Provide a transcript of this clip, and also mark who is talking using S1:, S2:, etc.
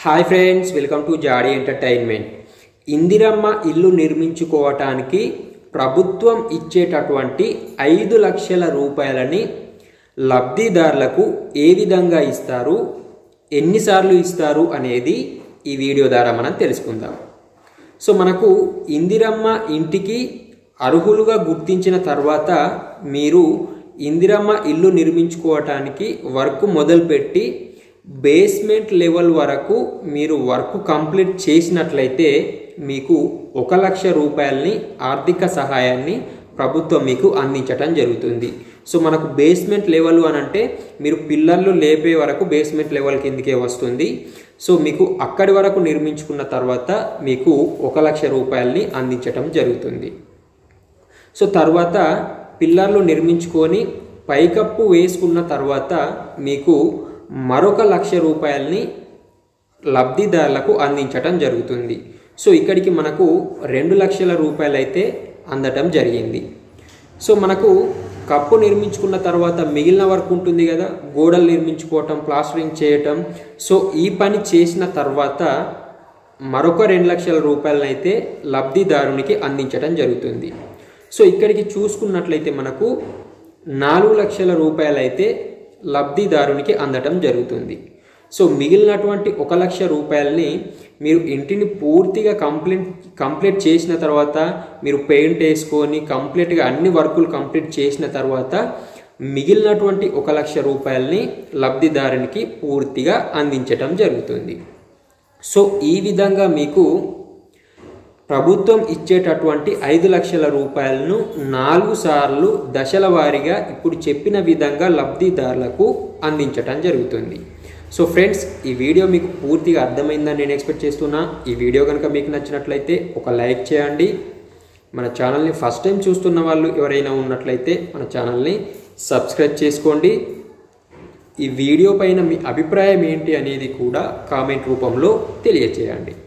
S1: hi friends welcome to Jadi entertainment Indiramma ఇల్లు నిర్మించుకోవటానికి ప్రభుత్వం ఇచ్చేటటువంటి ఐదు లక్షల రూపాయలని లబ్ధిదారులకు ఏ విధంగా ఇస్తారు ఎన్నిసార్లు ఇస్తారు అనేది ఈ వీడియో ద్వారా మనం తెలుసుకుందాం సో మనకు ఇందిరమ్మ ఇంటికి అర్హులుగా గుర్తించిన తర్వాత మీరు ఇందిరమ్మ ఇల్లు నిర్మించుకోవటానికి వర్క్ మొదలుపెట్టి బేస్మెంట్ లెవెల్ వరకు మీరు వర్క్ కంప్లీట్ చేసినట్లయితే మీకు ఒక లక్ష రూపాయలని ఆర్థిక సహాయాన్ని ప్రభుత్వం మీకు అందించటం జరుగుతుంది సో మనకు బేస్మెంట్ లెవెల్ అని అంటే మీరు పిల్లర్లు లేపే వరకు బేస్మెంట్ లెవెల్ కిందకే వస్తుంది సో మీకు అక్కడి వరకు నిర్మించుకున్న తర్వాత మీకు ఒక లక్ష రూపాయలని అందించటం జరుగుతుంది సో తర్వాత పిల్లర్లు నిర్మించుకొని పైకప్పు వేసుకున్న తర్వాత మీకు మరొక లక్ష రూపాయలని లబ్ధిదారులకు అందించటం జరుగుతుంది సో ఇక్కడికి మనకు రెండు లక్షల రూపాయలు అయితే అందటం జరిగింది సో మనకు కప్పు నిర్మించుకున్న తర్వాత మిగిలిన వర్క్ ఉంటుంది కదా గోడలు నిర్మించుకోవటం ప్లాస్టరింగ్ చేయటం సో ఈ పని చేసిన తర్వాత మరొక రెండు లక్షల రూపాయలనైతే లబ్ధిదారునికి అందించడం జరుగుతుంది సో ఇక్కడికి చూసుకున్నట్లయితే మనకు నాలుగు లక్షల రూపాయలైతే లబ్ధిదారునికి అందటం జరుగుతుంది సో మిగిలినటువంటి ఒక లక్ష రూపాయలని మీరు ఇంటిని పూర్తిగా కంప్లీట్ కంప్లీట్ చేసిన తర్వాత మీరు పెయింట్ వేసుకొని కంప్లీట్గా అన్ని వర్కులు కంప్లీట్ చేసిన తర్వాత మిగిలినటువంటి ఒక లక్ష రూపాయలని లబ్ధిదారునికి పూర్తిగా అందించటం జరుగుతుంది సో ఈ విధంగా మీకు ప్రభుత్వం ఇచ్చేటటువంటి ఐదు లక్షల రూపాయలను నాలుగు సార్లు దశల వారీగా ఇప్పుడు చెప్పిన విధంగా లబ్ధిదారులకు అందించటం జరుగుతుంది సో ఫ్రెండ్స్ ఈ వీడియో మీకు పూర్తిగా అర్థమైందని నేను ఎక్స్పెక్ట్ చేస్తున్నా ఈ వీడియో కనుక మీకు నచ్చినట్లయితే ఒక లైక్ చేయండి మన ఛానల్ని ఫస్ట్ టైం చూస్తున్న వాళ్ళు ఎవరైనా ఉన్నట్లయితే మన ఛానల్ని సబ్స్క్రైబ్ చేసుకోండి ఈ వీడియో పైన మీ అభిప్రాయం ఏంటి అనేది కూడా కామెంట్ రూపంలో తెలియచేయండి